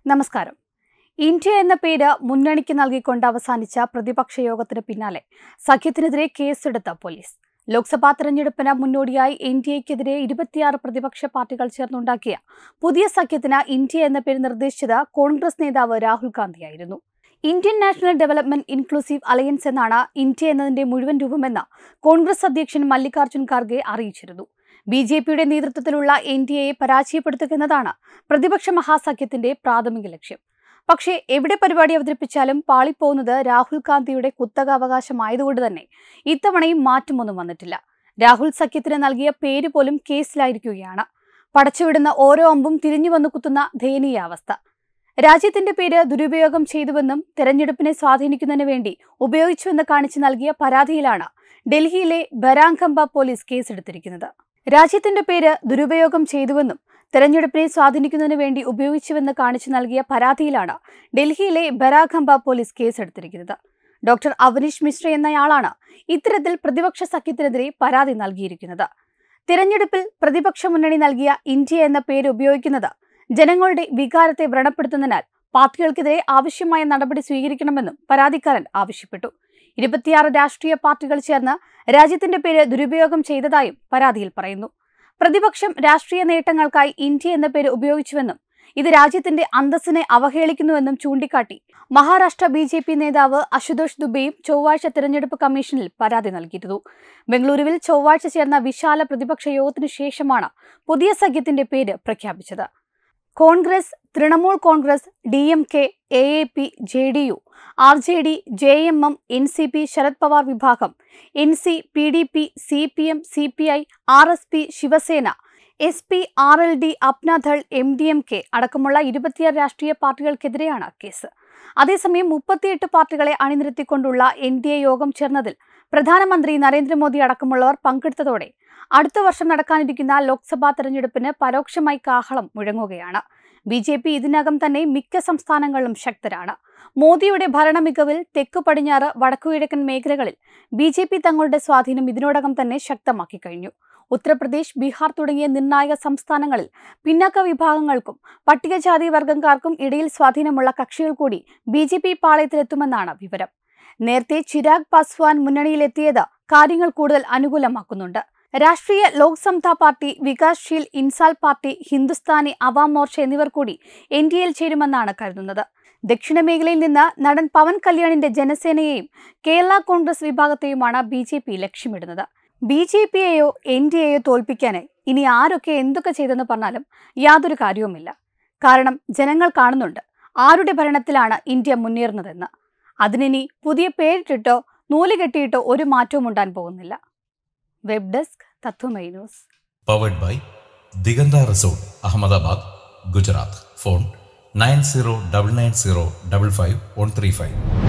നമസ്കാരം ഇന്ത്യ എന്ന പേര് മുന്നണിക്ക് നൽകിക്കൊണ്ട് അവസാനിച്ച പ്രതിപക്ഷ യോഗത്തിന് പിന്നാലെ സഖ്യത്തിനെതിരെ കേസെടുത്ത പോലീസ് ലോക്സഭാ തെരഞ്ഞെടുപ്പിന് മുന്നോടിയായി എൻ ഡി എക്കെതിരെ ഇരുപത്തിയാറ് പ്രതിപക്ഷ പാർട്ടികൾ ചേർന്നുണ്ടാക്കിയ പുതിയ സഖ്യത്തിന് ഇന്ത്യ എന്ന പേര് നിർദ്ദേശിച്ചത് കോൺഗ്രസ് നേതാവ് രാഹുൽ ഗാന്ധിയായിരുന്നു Indian national development inclusive alliance എന്നാണ് ഇന്ത്യ എന്നതിന്റെ മുഴുവൻ രൂപമെന്ന് കോൺഗ്രസ് അധ്യക്ഷൻ മല്ലികാർജ്ജുൻ ഖാർഗെ അറിയിച്ചിരുന്നു ബി ജെ പിയുടെ നേതൃത്വത്തിലുള്ള എൻ ഡി എയെ പരാജയപ്പെടുത്തുക എന്നതാണ് പ്രതിപക്ഷ മഹാസഖ്യത്തിന്റെ പ്രാഥമിക ലക്ഷ്യം പക്ഷേ എവിടെ പരിപാടി അവതരിപ്പിച്ചാലും പാളിപ്പോകുന്നത് രാഹുൽ ഗാന്ധിയുടെ കുത്തക അവകാശമായതുകൊണ്ട് തന്നെ ഇത്തവണയും മാറ്റമൊന്നും വന്നിട്ടില്ല രാഹുൽ സഖ്യത്തിന് നൽകിയ പേര് പോലും കേസിലായിരിക്കുകയാണ് പടച്ചുവിടുന്ന ഓരോ അമ്പും തിരിഞ്ഞു വന്നു കുത്തുന്ന ദയനീയാവസ്ഥ രാജ്യത്തിന്റെ പേര് ദുരുപയോഗം ചെയ്തുവെന്നും തെരഞ്ഞെടുപ്പിനെ സ്വാധീനിക്കുന്നതിന് വേണ്ടി ഉപയോഗിച്ചുവെന്ന് കാണിച്ച് നൽകിയ പരാതിയിലാണ് ഡൽഹിയിലെ ബരാങ്കമ്പ പോലീസ് കേസെടുത്തിരിക്കുന്നത് രാജ്യത്തിന്റെ പേര് ദുരുപയോഗം ചെയ്തുവെന്നും തെരഞ്ഞെടുപ്പിനെ സ്വാധീനിക്കുന്നതിന് വേണ്ടി ഉപയോഗിച്ചുവെന്ന് കാണിച്ചു നൽകിയ പരാതിയിലാണ് ഡൽഹിയിലെ ബരാഖമ്പ പോലീസ് കേസെടുത്തിരിക്കുന്നത് ഡോക്ടർ അവനീഷ് മിശ്ര എന്നയാളാണ് ഇത്തരത്തിൽ പ്രതിപക്ഷ സഖ്യത്തിനെതിരെ പരാതി നൽകിയിരിക്കുന്നത് തിരഞ്ഞെടുപ്പിൽ പ്രതിപക്ഷ മുന്നണി നൽകിയ ഇന്ത്യ എന്ന പേര് ഉപയോഗിക്കുന്നത് ജനങ്ങളുടെ വികാരത്തെ വ്രണപ്പെടുത്തുന്നതിനാൽ പാർട്ടികൾക്കെതിരെ ആവശ്യമായ നടപടി സ്വീകരിക്കണമെന്നും പരാതിക്കാരൻ ആവശ്യപ്പെട്ടു ഇരുപത്തിയാറ് രാഷ്ട്രീയ പാർട്ടികൾ ചേർന്ന് രാജ്യത്തിന്റെ പേര് ദുരുപയോഗം ചെയ്തതായും പരാതിയിൽ പറയുന്നു പ്രതിപക്ഷം രാഷ്ട്രീയ നേട്ടങ്ങൾക്കായി ഇന്ത്യ എന്ന പേര് ഉപയോഗിച്ചുവെന്നും ഇത് രാജ്യത്തിന്റെ അന്തസ്സിനെ അവഹേളിക്കുന്നുവെന്നും ചൂണ്ടിക്കാട്ടി മഹാരാഷ്ട്ര ബി ജെ പി നേതാവ് അശുതോഷ് ദുബെയും ചൊവ്വാഴ്ച തെരഞ്ഞെടുപ്പ് കമ്മീഷനിൽ പരാതി നൽകിയിരുന്നു ബംഗളൂരുവിൽ ചൊവ്വാഴ്ച ചേർന്ന വിശാല പ്രതിപക്ഷ യോഗത്തിനു ശേഷമാണ് പുതിയ സഖ്യത്തിന്റെ പേര് പ്രഖ്യാപിച്ചത് Congress Trinamool Congress D M K A A P J D U R J D J M M N C P Sharad Pawar വിഭാഗം N C P D P C P M C P I R S P Shiv Sena S P R L D Apna Dal M D M K അടക്കമുള്ള ഇരുപത്തിയാറ് രാഷ്ട്രീയ പാർട്ടികൾക്കെതിരെയാണ് case അതേസമയം മുപ്പത്തിയെട്ട് പാർട്ടികളെ അണിനിരത്തിക്കൊണ്ടുള്ള N D A യോഗം ചേർന്നതിൽ പ്രധാനമന്ത്രി നരേന്ദ്രമോദി അടക്കമുള്ളവർ പങ്കെടുത്തതോടെ അടുത്ത വർഷം നടക്കാനിരിക്കുന്ന ലോക്സഭാ തെരഞ്ഞെടുപ്പിന് പരോക്ഷമായി കാഹളം മുഴങ്ങുകയാണ് ബി ജെ പി ഇതിനകം തന്നെ മിക്ക സംസ്ഥാനങ്ങളിലും ശക്തരാണ് മോദിയുടെ ഭരണ മികവിൽ തെക്കു പടിഞ്ഞാറ് വടക്കുകിഴക്കൻ മേഖലകളിൽ ബി ജെ പി തങ്ങളുടെ സ്വാധീനം ഇതിനോടകം തന്നെ ശക്തമാക്കി കഴിഞ്ഞു ഉത്തർപ്രദേശ് ബീഹാർ തുടങ്ങിയ നിർണായക സംസ്ഥാനങ്ങളിൽ പിന്നാക്ക വിഭാഗങ്ങൾക്കും പട്ടികജാതി വർഗക്കാർക്കും ഇടയിൽ സ്വാധീനമുള്ള കക്ഷികൾ കൂടി ബി ജെ പി പാളയത്തിലെത്തുമെന്നാണ് വിവരം നേരത്തെ ചിരാഗ് പാസ്വാൻ മുന്നണിയിലെത്തിയത് കാര്യങ്ങൾ കൂടുതൽ അനുകൂലമാക്കുന്നുണ്ട് രാഷ്ട്രീയ ലോക് സമതാ പാർട്ടി വികാസ്ശീൽ ഇൻസാൽ പാർട്ടി ഹിന്ദുസ്ഥാനി അവാം മോർച്ച എന്നിവർ കൂടി എൻ ഡി എയിൽ ചേരുമെന്നാണ് കരുതുന്നത് ദക്ഷിണ മേഖലയിൽ നിന്ന് നടൻ പവൻ കല്യാണിന്റെ ജനസേനയെയും കേരള കോൺഗ്രസ് വിഭാഗത്തെയുമാണ് ബി ജെ പി ലക്ഷ്യമിടുന്നത് ബി ജെ പിയെയോ എൻ ഡി എയോ തോൽപ്പിക്കാനായി ഇനി ആരൊക്കെ എന്തൊക്കെ ചെയ്തെന്ന് പറഞ്ഞാലും യാതൊരു കാര്യവുമില്ല കാരണം ജനങ്ങൾ കാണുന്നുണ്ട് ആരുടെ ഭരണത്തിലാണ് ഇന്ത്യ മുന്നേറുന്നതെന്ന് അതിനിനി പുതിയ പേരിട്ടിട്ടോ നൂല് കെട്ടിയിട്ടോ ഒരു മാറ്റവും ഉണ്ടാൻ പോകുന്നില്ല web desk Tatwamayi news powered by Digantha resort Ahmedabad Gujarat phone nine zero double nine zero double five one three five